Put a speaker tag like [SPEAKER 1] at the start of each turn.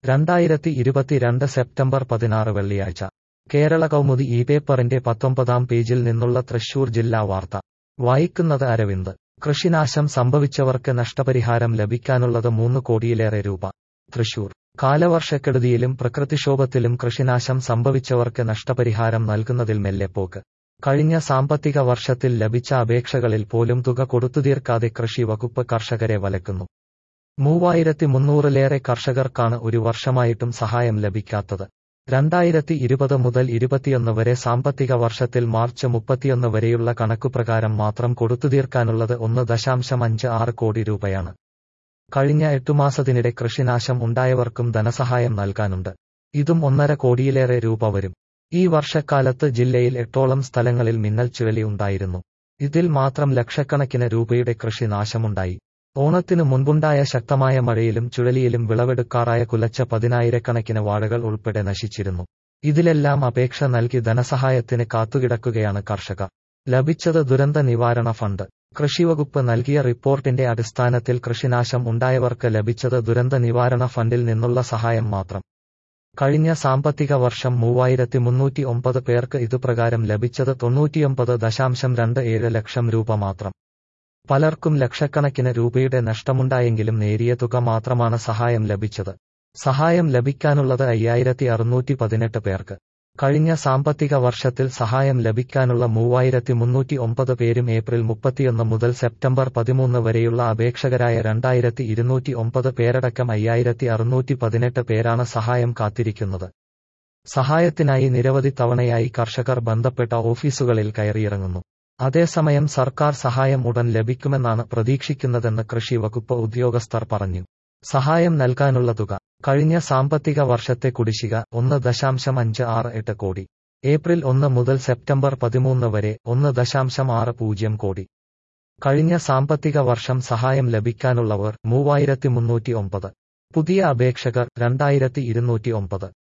[SPEAKER 1] രണ്ടായിരത്തി ഇരുപത്തിരണ്ട് സെപ്റ്റംബർ പതിനാറ് വെള്ളിയാഴ്ച കേരള കൗമുദി ഈ പേപ്പറിന്റെ പത്തൊമ്പതാം പേജിൽ നിന്നുള്ള തൃശൂർ ജില്ലാ വാർത്ത വായിക്കുന്നത് അരവിന്ദ് കൃഷിനാശം സംഭവിച്ചവർക്ക് നഷ്ടപരിഹാരം ലഭിക്കാനുള്ളത് മൂന്ന് കോടിയിലേറെ രൂപ തൃശൂർ കാലവർഷക്കെടുതിയിലും പ്രകൃതിക്ഷോഭത്തിലും കൃഷിനാശം സംഭവിച്ചവർക്ക് നഷ്ടപരിഹാരം നൽകുന്നതിൽ മെല്ലെപ്പോക്ക് കഴിഞ്ഞ സാമ്പത്തിക വർഷത്തിൽ ലഭിച്ച അപേക്ഷകളിൽ പോലും തുക കൊടുത്തുതീർക്കാതെ കൃഷി വകുപ്പ് കർഷകരെ വലക്കുന്നു മൂവായിരത്തി മുന്നൂറിലേറെ കർഷകർക്കാണ് ഒരു വർഷമായിട്ടും സഹായം ലഭിക്കാത്തത് രണ്ടായിരത്തി ഇരുപത് മുതൽ ഇരുപത്തിയൊന്ന് വരെ സാമ്പത്തിക വർഷത്തിൽ മാർച്ച് മുപ്പത്തിയൊന്ന് വരെയുള്ള കണക്കുപ്രകാരം മാത്രം കൊടുത്തുതീർക്കാനുള്ളത് ഒന്ന് ദശാംശം അഞ്ച് ആറ് കോടി രൂപയാണ് കഴിഞ്ഞ എട്ടുമാസത്തിനിടെ കൃഷിനാശം ഉണ്ടായവർക്കും ധനസഹായം നൽകാനുണ്ട് ഇതും ഒന്നര കോടിയിലേറെ രൂപ വരും ഈ വർഷക്കാലത്ത് ജില്ലയിൽ എട്ടോളം സ്ഥലങ്ങളിൽ മിന്നൽ ചുഴലി ഉണ്ടായിരുന്നു ഇതിൽ മാത്രം ലക്ഷക്കണക്കിന് രൂപയുടെ കൃഷിനാശമുണ്ടായി ഓണത്തിനു മുൻപുണ്ടായ ശക്തമായ മഴയിലും ചുഴലിയിലും വിളവെടുക്കാറായ കുലച്ച പതിനായിരക്കണക്കിന് വാഴകൾ ഉൾപ്പെടെ നശിച്ചിരുന്നു ഇതിലെല്ലാം അപേക്ഷ നൽകി ധനസഹായത്തിന് കാത്തുകിടക്കുകയാണ് കർഷകർ ലഭിച്ചത് ദുരന്ത നിവാരണ ഫണ്ട് കൃഷിവകുപ്പ് നൽകിയ റിപ്പോർട്ടിന്റെ അടിസ്ഥാനത്തിൽ കൃഷിനാശം ഉണ്ടായവർക്ക് ലഭിച്ചത് ദുരന്ത നിവാരണ ഫണ്ടിൽ നിന്നുള്ള സഹായം മാത്രം കഴിഞ്ഞ സാമ്പത്തിക വർഷം മൂവായിരത്തി മുന്നൂറ്റി ഒമ്പത് പേർക്ക് ഇതുപ്രകാരം ലഭിച്ചത് തൊണ്ണൂറ്റിയൊമ്പത് ദശാംശം രണ്ട് ഏഴ് ലക്ഷം രൂപ മാത്രം പലർക്കും ലക്ഷക്കണക്കിന് രൂപയുടെ നഷ്ടമുണ്ടായെങ്കിലും നേരിയ തുക മാത്രമാണ് സഹായം ലഭിച്ചത് സഹായം ലഭിക്കാനുള്ളത് അയ്യായിരത്തി അറുന്നൂറ്റി പതിനെട്ട് പേർക്ക് കഴിഞ്ഞ സാമ്പത്തിക വർഷത്തിൽ സഹായം ലഭിക്കാനുള്ള മൂവായിരത്തി മുന്നൂറ്റി ഒമ്പത് പേരും ഏപ്രിൽ മുപ്പത്തിയൊന്ന് മുതൽ സെപ്റ്റംബർ പതിമൂന്ന് വരെയുള്ള അപേക്ഷകരായ രണ്ടായിരത്തി ഇരുന്നൂറ്റി ഒമ്പത് പേരടക്കം അയ്യായിരത്തി അറുന്നൂറ്റി പതിനെട്ട് പേരാണ് സഹായം കാത്തിരിക്കുന്നത് സഹായത്തിനായി നിരവധി തവണയായി കർഷകർ ബന്ധപ്പെട്ട ഓഫീസുകളിൽ കയറിയിറങ്ങുന്നു അതേസമയം സർക്കാർ സഹായം ഉടൻ ലഭിക്കുമെന്നാണ് പ്രതീക്ഷിക്കുന്നതെന്ന് കൃഷി വകുപ്പ് ഉദ്യോഗസ്ഥർ പറഞ്ഞു സഹായം നൽകാനുള്ള തുക കഴിഞ്ഞ സാമ്പത്തിക വർഷത്തെ കുടിശ്ശിക ഒന്ന് ദശാംശം അഞ്ച് ആറ് എട്ട് കോടി ഏപ്രിൽ ഒന്ന് മുതൽ സെപ്റ്റംബർ പതിമൂന്ന് വരെ ഒന്ന് ദശാംശം ആറ് പൂജ്യം കോടി കഴിഞ്ഞ സാമ്പത്തിക വർഷം സഹായം ലഭിക്കാനുള്ളവർ മൂവായിരത്തി മുന്നൂറ്റി ഒമ്പത് പുതിയ അപേക്ഷകർ രണ്ടായിരത്തി ഇരുന്നൂറ്റി ഒമ്പത്